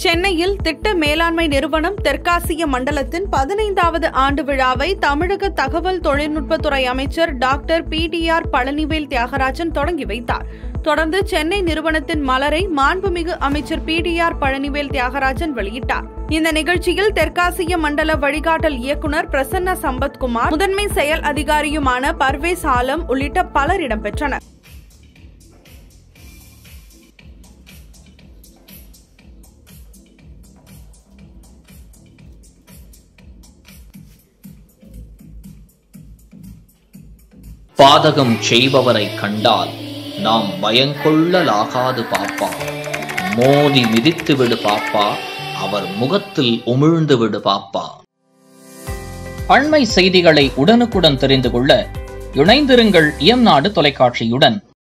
சென்னையில் திட்ட மேலாண்மை நிறுவனம் தெற்காசிய மண்டலத்தின் பதினைந்தாவது ஆண்டு விழாவை தமிழக தகவல் தொழில்நுட்பத்துறை அமைச்சர் doctor P T R Palanivel Thiagarajan தொடங்கி வைத்தார் தொடர்ந்து சென்னை நிறுவனத்தின் மலரை மாண்புமிகு அமைச்சர் P T R Palanivel Thiagarajan வெளியிட்டார் இந்த நிகழ்ச்சியில் தெற்காசிய மண்டல வழிகாட்டல் இயக்குநர் பிரசன்ன சம்பத்குமார் முதன்மை செயல் அதிகாரியுமான பர்வேஸ் ஆலம் உள்ளிட்ட பலர் இடம்பெற்றனர் பாதகம் செய்பவரை கண்டால் நாம் பயங்கொள்ளலாகாது பாப்பா மோதி மிதித்து விடு பாப்பா அவர் முகத்தில் உமிழ்ந்து விடு பாப்பா அண்மை செய்திகளை உடனுக்குடன் தெரிந்து கொள்ள இணைந்திருங்கள் இயம்நாடு தொலைக்காட்சியுடன்